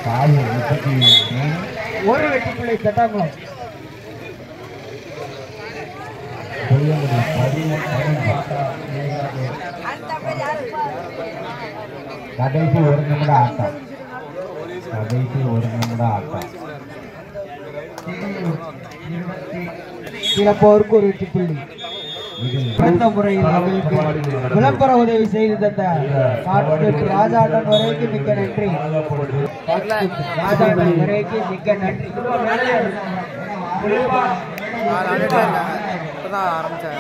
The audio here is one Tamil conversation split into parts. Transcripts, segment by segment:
காவு முப்பத்தி மூணு ஒரு வெற்றி புள்ளி தட்டாங்குளம் பொய்யமுடி பதிமூணு கடைசி ஒரு நிமிட ஆட்டம் கடைசி ஒரு நிமிட ஆட்டம் சிறப்பவருக்கு ஒரு வெற்றி புள்ளி இது சிறந்த முறையில் அவர்களுக்கு விளம்பர உதவி செய்து தந்த காட்பெட் ராஜாண்டன் வரைக்கும் மிக்க நன்றி காட்பெட் ராஜாண்டன் வரைக்கும் மிக்க நன்றி இப்பதான் ஆரம்பிச்சேன்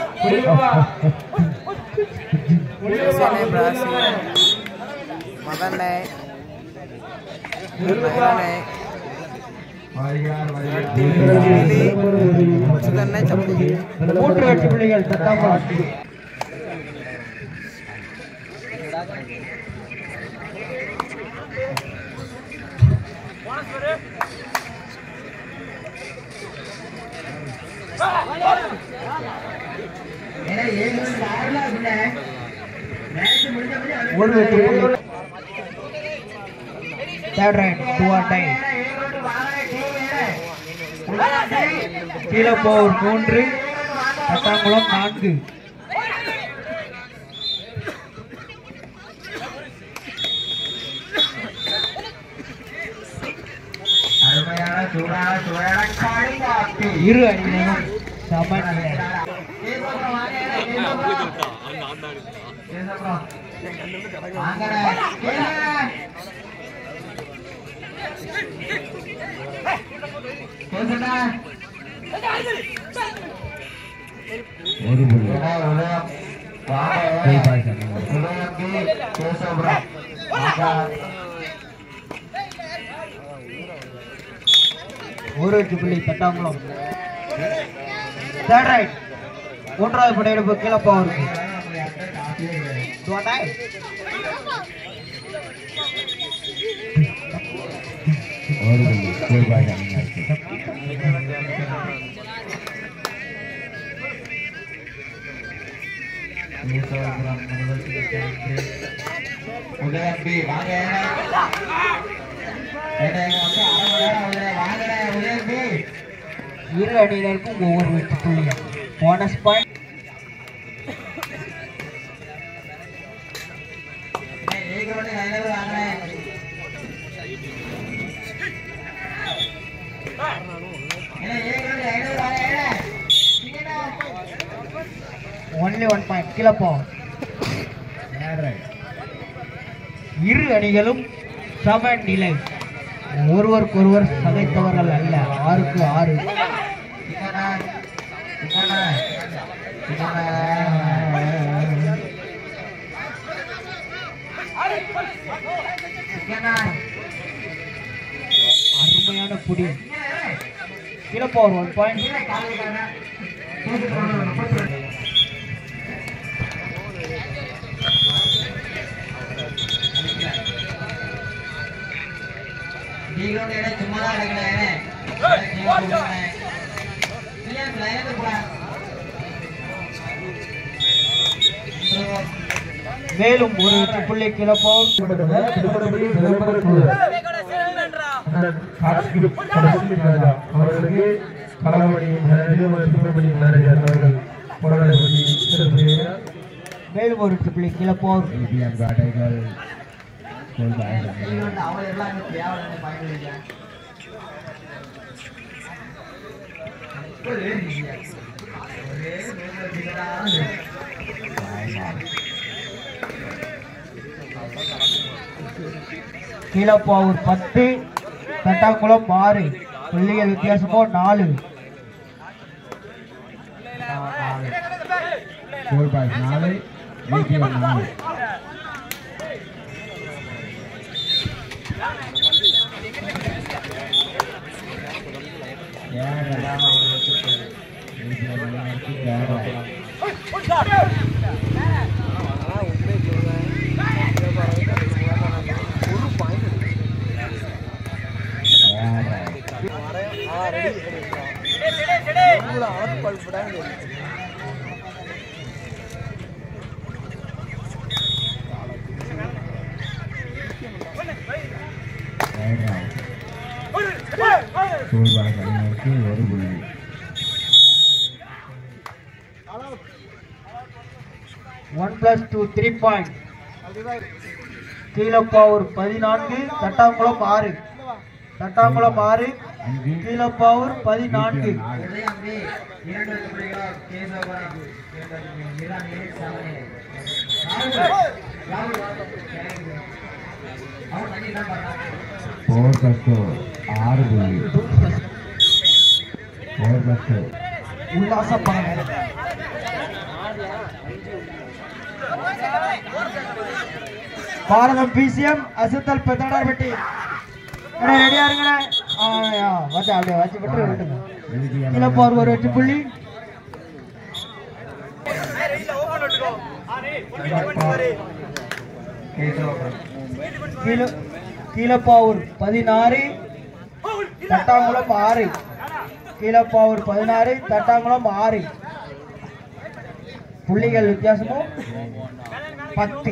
சென்னை பிராசி மதனை நயனனை சுதன்னை சப்பி மூன்று வெற்றி புள்ளிகள் தட்டாங்குளம் ஒரு வெற்றி புள்ளி தேர்ட் ரைட் டூ ஆர் டைம் கீழே போர் மூன்று பத்தாங்குளம் நான்கு இரு அணியினரும் சமநிலை ஒரு புள்ளி ரூபாய் சம்பளம். ஒரு வெற்றி புள்ளி தட்டாங்குளம் தேர்ட் ரைட் மூன்றாவது படையெடுப்பு கீழப்பா இருக்கு ஒரு புள்ளி ரூபாய் சம்பளம். உதயம்பி வாங்க உதயம்பி இரு அணியினருக்கும் ஒவ்வொரு வெற்றி புள்ளி bonus point only one point கீழப்போ இரு அணிகளும் சம நிலை ஒருவருக்கொருவர் சகைத்தவர்கள் அல்ல ஆறுக்கு ஆறு அருமையான புடி கீழப்போ ஒரு ஒன் பாயிண்ட் மேலும் ஒரு வெற்றி புள்ளி கீழப்போ அவர்களுக்கு களமணி சுப்பிரமணி மேனேஜர் அவர்கள் பொருளை பற்றி சிறப்பு மேலும் ஒரு வெற்றி புள்ளி கீழப்போ பிபிஎம் காட்டைகள் ரூபாய் சம்பளம். கீழப்பாவூர் பத்து தட்டாக்குளம் ஆறு புள்ளிகள் வித்தியாசமோ நாலு ரூபாய் நாலு பிபிஎம் நாலு ரைட் அவுட் சூழ்வாய் அணியினருக்கு ஒரு புள்ளி one plus two three point Keezhapavoor பதினான்கு தட்டாங்குளம் ஆறு தட்டாங்குளம் ஆறு அஞ்சு கீழப்பாவூர் பதினான்கு நாலு ஃபோர் பிளஸ் டூ ஆறு புள்ளி ஃபோர் பிளஸ் டூ உல்லாச பணம் பாரதம் பிசிஎம் அசுத்தல் பெத்தடார் பெட்டி அண்ணா ரெடியா இருங்கண்ணே ஆ, ஆ, வச்சு அப்படியே வச்சு விட்டு விட்டுங்க கீழப்பாவூர் ஒரு வெற்றி புள்ளி கீழ- கீழப்பாவூர் பதினாறு தட்டாங்குளம் ஆறு கீழப்பாவூர் பதினாறு தட்டாங்குளம் ஆறு புள்ளிகள் வித்தியாசமும் பத்து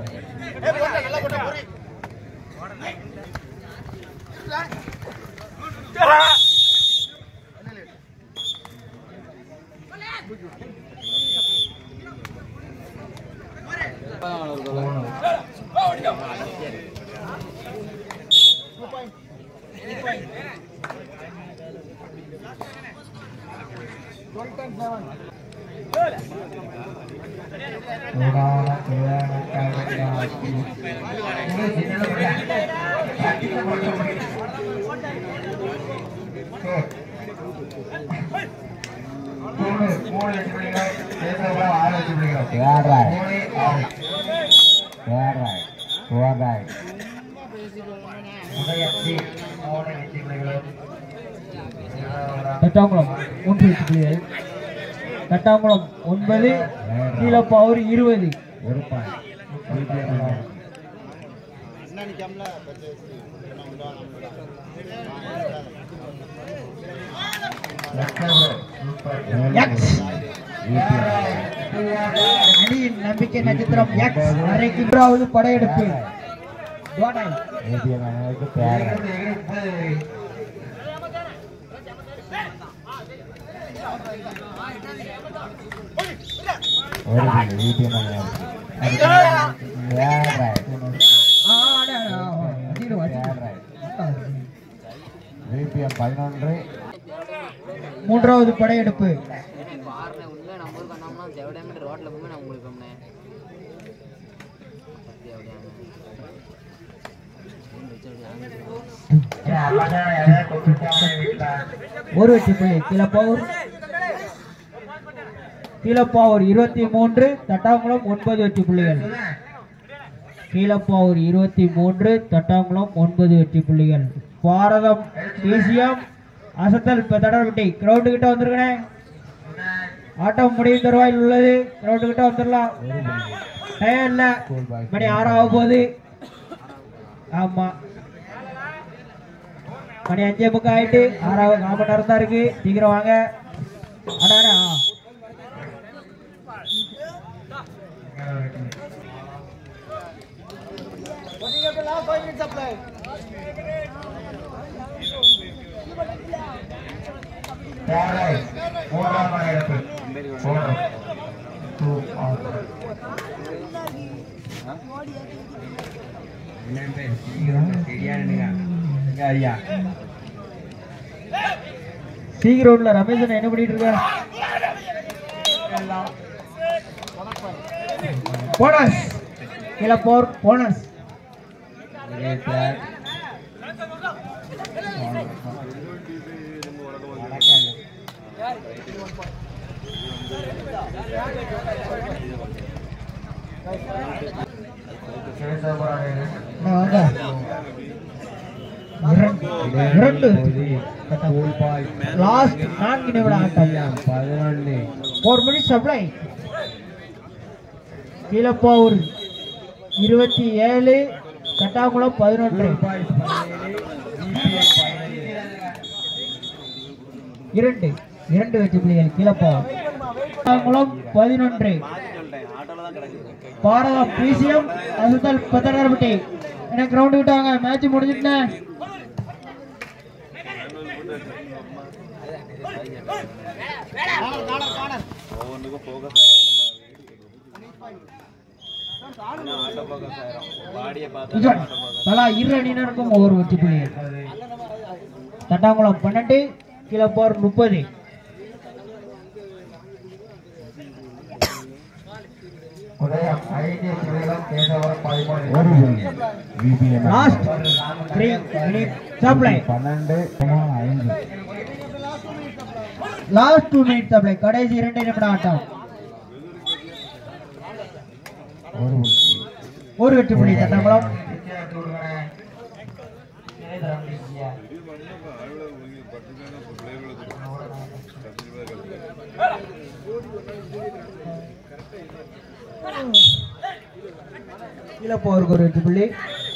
சூடான சூடான காய்கறி third right third right four right Thattankulam மூன்று வெற்றி புள்ளிகள் தட்டாங்குளம் ஒன்பது கீழப்பாவூர் இருபது ஒரு பாயிண்ட் எக்ஸ் அணியின் நம்பிக்கை நட்சத்திரம் எக்ஸ் அரைக்கு மூன்றாவது படையெடுப்பு கோடை ஏடிஎம் அணிகளுக்கு தேர்ட் ரைட் ஒரு புள்ளி ஏடிஎம் அணிகளுக்கு தேர்ட் ரைட் ஆ, அட, அட, ஆ, வச்சிடு, வச்சிடு. விபிஎம் பதினொன்று மூன்றாவது படையெடுப்பு பாருண்ணே உண்மையாக நம்ம ஊருக்கு வந்தோம்னா தேவடையாமட்டு ரோட்டில் போய் நான் உங்களுக்கு போனேன் ஒரு வெற்றி புள்ளி கீழப்பாவூர் கீழப்பாவூர் இருபத்தி மூன்று தட்டாங்குளம் ஒன்பது வெற்றி புள்ளிகள் கீழப்பாவூர் இருபத்தி மூன்று தட்டாங்குளம் ஒன்பது வெற்றி புள்ளிகள் பாரதம் தேசியம் அசத்தல் தடர்பட்டி கிரவுண்டு கிட்ட வந்துருக்கனே ஆட்டம் முடியும் தருவாயில் உள்ளது கிரவுண்டு கிட்ட வந்துடலாம் டயம் இல்ல மணி ஆறாக போகுது ஆமா மணி அஞ்சே பக்கம் ஆயிட்டு ஆறாவது கால் மணி நேரம் தான் இருக்கு சீக்கிரம் வாங்க அடா அடா, ஆ. மூன்றாம் படையெடுப்பு மூன்று டூ ஐயா சி கிரவுண்ட்ல ரமேஷன் என்ன பண்ணிட்டு இருக்க போனஸ் கீழே போர் போனஸ் வாங்க இரண்டு இரண்டு லாஸ்ட் நான்கு நிமிட ஆட்டம் பதினொன்று ஃபோர் மினிட்ஸ் சப்ளை கீழப்பாவூர் இருபத்தி ஏழு கட்டாங்குளம் பதினொன்று இரண்டு இரண்டு வெற்றி புள்ளிகள் கீழப்பாவூர் கட்டாங்குளம் பதினொன்று பாரதம் பிசிஎம் அசுத்தல் பத்தனார்பட்டி எனக்கு கிரவுண்டு விட்டாங்க மேட்ச் முடிஞ்சுட்டேன் ஒவ்வொன்றுக்கும் ஃபோக்கஸ் ஆட்டோ ஃபோக்கஸ் ஆயிரும் பாடியை பார்த்தா விஜய் ஆட்டோ ஃபோக்கஸ் தலா இரு அணியினருக்கும் ஒவ்வொரு வெற்றி புள்ளிகள் தட்டாங்குளம் பன்னெண்டு கிளப்போர் முப்பது உதயம் ஐந்து சிவகம் கேசவரம் பதிமூணு ஒரு புள்ளி VPM last three minute supply பன்னெண்டு ஐந்து லாஸ்ட் டூ மினிட் சப்ளை கடைசி இரண்டு நிமிட ஆட்டம் ஒரு புள்ளி ஒரு வெற்றி புள்ளி தட்டாங்குளம் கிளப்போருக்கு ஒரு வெற்றி புள்ளி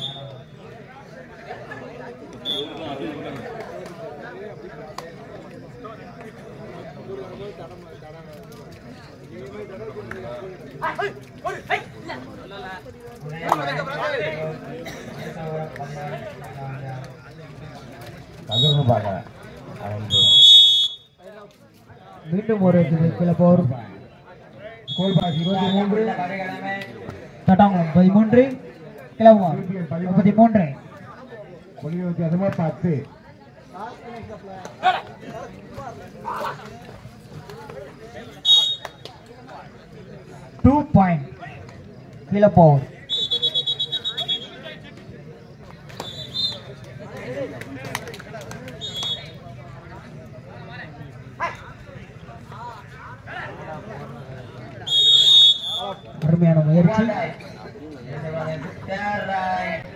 கதிர்னு பார்க்க ஐந்து மீண்டும் ஒரு வெற்றி புள்ளி கிளப்போர் ஸ்கூல் பாஸ் இருபத்தி மூன்று தட்டாங்குளம் பதிமூன்று கிளப்போர் முப்பத்தி மூன்று புள்ளி வித்தியாசமா பத்து டூ பாயிண்ட் கிளப்போர் அருமையான முயற்சி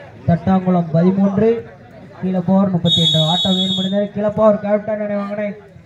தட்டாங்குளம் பதிமூன்று கீழப்போர் முப்பத்தி ரெண்டு ஆட்டம் வீடு முடிந்தது கீழப்போர் கேப்டன் நினைவாங்கனே